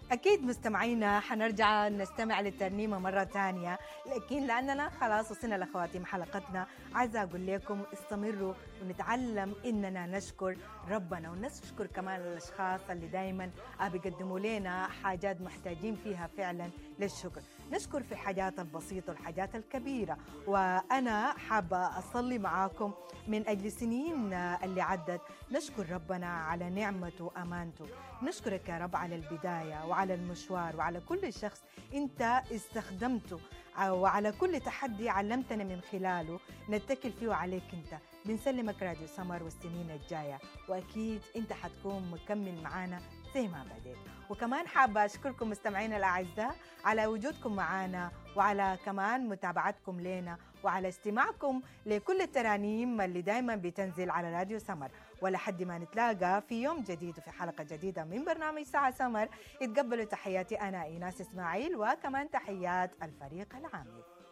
أكيد مستمعينا حنرجع نستمع للترنيمة مرة ثانية لكن لأننا خلاص وصلنا لخواتيم حلقتنا عايزة أقول لكم استمروا ونتعلم إننا نشكر ربنا ونشكر كمان الأشخاص اللي دايما بيقدموا لنا حاجات محتاجين فيها فعلا للشكر نشكر في الحاجات البسيطة والحاجات الكبيرة وأنا حابة أصلي معاكم من أجل سنين اللي عدت نشكر ربنا على نعمته وأمانته نشكرك يا رب على البداية وعلى المشوار وعلى كل شخص أنت استخدمته وعلى كل تحدي علمتنا من خلاله نتكل فيه عليك أنت بنسلمك راديو سمر والسنين الجاية وأكيد أنت حتكون مكمل معانا زي ما بديت وكمان حابة أشكركم مستمعينا الأعزاء على وجودكم معنا وعلى كمان متابعتكم لنا وعلى استماعكم لكل الترانيم اللي دايما بتنزل على راديو سمر ولحد ما نتلاقى في يوم جديد وفي حلقة جديدة من برنامج ساعة سمر يتقبلوا تحياتي أنا إيناس إسماعيل وكمان تحيات الفريق العامل